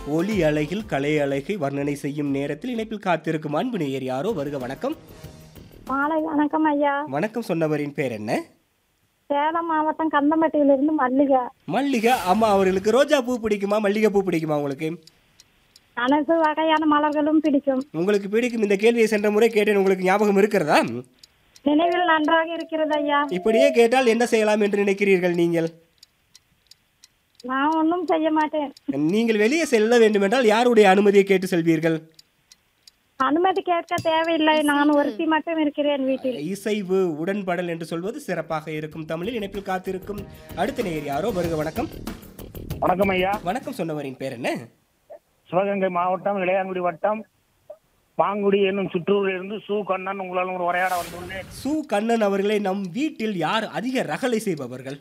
ஒலி அழகில் கலை அழகை வர்ணனை செய்யும் நேரத்தில் இணைப்பில் காத்திருக்கும் அன்பு நேயர் யாரோ வருக வணக்கம் மாலை வணக்கம் ஐயா வணக்கம் சொன்னவரின் பேர் என்ன சேலம் மாவட்டம் கந்தம்பட்டியிலிருந்து மல்லிகை மல்லிகை அம்மா அவர்களுக்கு ரோஜா பூ பிடிக்குமா மல்லிகை பூ பிடிக்குமா உங்களுக்கு அனைத்து வகையான மலர்களும் பிடிக்கும் உங்களுக்கு பிடிக்கும் இந்த கேள்வியை சென்ற முறை கேட்டேன் உங்களுக்கு ஞாபகம் இருக்கிறதா நினைவில் நன்றாக இருக்கிறது ஐயா இப்படியே கேட்டால் என்ன செய்யலாம் என்று நினைக்கிறீர்கள் நீங்கள் நான் ஒன்றும் செய்ய மாட்டேன் நீங்கள் வெளியே செல்ல வேண்டுமென்றால் யாருடைய அனுமதியை கேட்டு செல்வீர்கள் அனுமதி கேட்க தேவையில்லை நான் ஒருத்தி மட்டும் இருக்கிறேன் வீட்டில் இசைவு உடன்படல் என்று சொல்வது சிறப்பாக இருக்கும் தமிழில் இணைப்பில் காத்திருக்கும் அடுத்த நேயர் யாரோ வருக வணக்கம் வணக்கம் ஐயா வணக்கம் சொன்னவரின் பேர் என்ன சிவகங்கை மாவட்டம் இளையாங்குடி வட்டம் மாங்குடி என்னும் சுற்றூரில் இருந்து சு கண்ணன் உங்களால் ஒரு உரையாட வந்துள்ளேன் சு கண்ணன் அவர்களை நம் வீட்டில் யார் அதிக ரகளை செய்பவர்கள்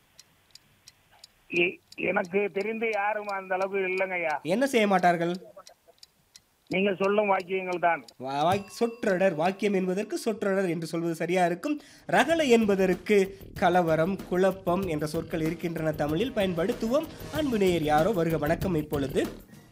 எ- எனக்கு தெரிந்து யாரும் அந்த அளவுக்கு இல்லைங்க ஐயா என்ன செய்ய மாட்டார்கள் நீங்கள் சொல்லும் வாக்கியங்கள் தான் வா- வாக்- சொற்றொடர் வாக்கியம் என்பதற்கு சொற்றொடர் என்று சொல்வது சரியா இருக்கும் ரகளை என்பதற்கு கலவரம் குழப்பம் என்ற சொற்கள் இருக்கின்றன தமிழில் பயன்படுத்துவோம் அன்பு நேயர் யாரோ வருக வணக்கம் இப்பொழுது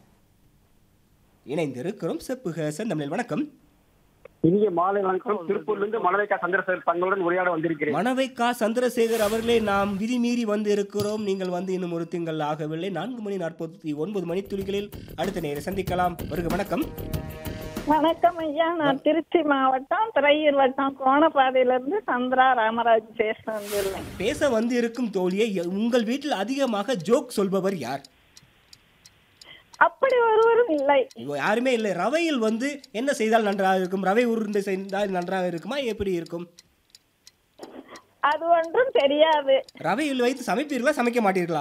இணைந்திருக்கிறோம் செப்புக செந்தமிழில் வணக்கம் இனிய மாலை வணக்கம் திருப்பூர்லேருந்து மணவைக்கா சந்திரசேகர் தங்களுடன் உரையாட வந்திருக்கிறேன் மணவைக்கா சந்திரசேகர் அவர்களே நாம் விதிமீறி வந்து இருக்கிறோம் நீங்கள் வந்து இன்னும் ஒரு திங்கள் ஆகவில்லை நான்கு மணி நாற்பத்தி ஒன்பது மணி துளிகளில் அடுத்த நேரம் சந்திக்கலாம் வருக வணக்கம் வணக்கம் ஐயா நான் திருச்சி மாவட்டம் திரையூர் வட்டம் கோணப்பாதையிலிருந்து சந்திரா ராமராஜ் பேச வந்துள்ளேன் பேச வந்து இருக்கும் தோழியை உங்கள் வீட்டில் அதிகமாக ஜோக் சொல்பவர் யார் அப்படி ஒருவரும் இல்லை ஐயோ, யாருமே இல்லை ரவையில் வந்து என்ன செய்தால் நன்றாக இருக்கும் ரவை உருண்டை செய்தால் நன்றாக இருக்குமா எப்படி இருக்கும் அது ஒன்றும் தெரியாது ரவையில் வைத்து சமைப்பீர்களா சமைக்க மாட்டீர்களா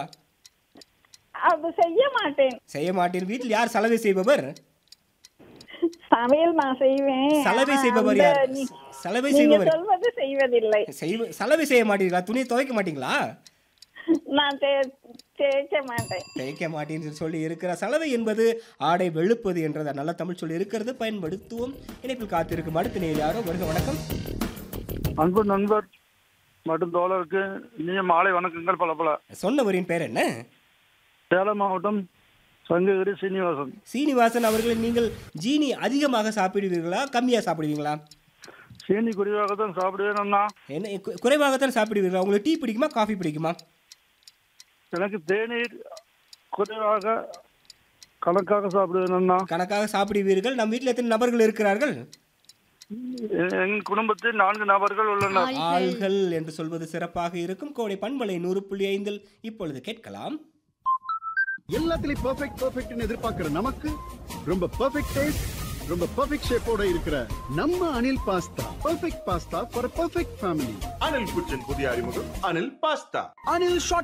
அது செய்ய மாட்டேன் செய்ய மாட்டீர்கள் வீட்டில் யார் சலவை செய்பவர் சமையல் நான் செய்வேன் சலவை ஆனா செய்பவர் அந்த யார் நீ- சலவை நீங்க செய்பவர் சொல்வது செய்வதில்லை செய்வ சலவை செய்ய மாட்டீர்களா துணியை துவைக்க மாட்டீங்களா நான் தே- தேய்க்க மாட்டேன் தேய்க்க மாட்டேன்னு சொல்லி இருக்கிற சலவை என்பது ஆடை வெளுப்பது என்றது நல்ல தமிழ் சொல்லி இருக்கிறது பயன்படுத்துவோம் இணைப்பில் காத்திருக்கும் அடுத்த நேர் யாரோ வருக வணக்கம் அன்பு நண்பர் மற்றும் தோழருக்கு இனிய மாலை வணக்கங்கள் பல பல சொன்னவரின் பேர் என்ன சேலம் மாவட்டம் சங்ககிரி சீனிவாசன் சீனிவாசன் அவர்களை நீங்கள் ஜீனி அதிகமாக சாப்பிடுவீர்களா கம்மியாக சாப்பிடுவீங்களா சீனி குடிவாக தான் சாப்பிடுவேன் அண்ணா என்ன கு- குறைவாகத்தான் சாப்பிடுவீர்களா உங்களுக்கு டீ பிடிக்குமா காஃபி பிடிக்குமா எனக்கு தேநீர் குறைவாக கணக்காக சாப்பிடுவேன் அண்ணா கணக்காக சாப்பிடுவீர்கள் நம் வீட்டில் எத்தனை நபர்கள் இருக்கிறார்கள் எ- என் குடும்பத்தில் நான்கு நபர்கள் உள்ளனர் ஆள்கள் என்று சொல்வது சிறப்பாக இருக்கும் கோடை பண்பலை நூறு புள்ளி ஐந்தில் இப்பொழுது கேட்கலாம் எல்லாத்துலயும் பெர்ஃபெக்ட் பெர்ஃபெக்ட்னு எதிர்பார்க்கிற நமக்கு ரொம்ப பெர்ஃபெக்ட் டேஸ்ட் ரொம்ப பெர்ஃபெக்ட் ஷேப்போட இருக்கிற நம்ம Anil pasta perfect pasta for perfect family Anil kitchen புதிய அறிமுகம் அனில் பாஸ்தா அனில் ஷார்ட்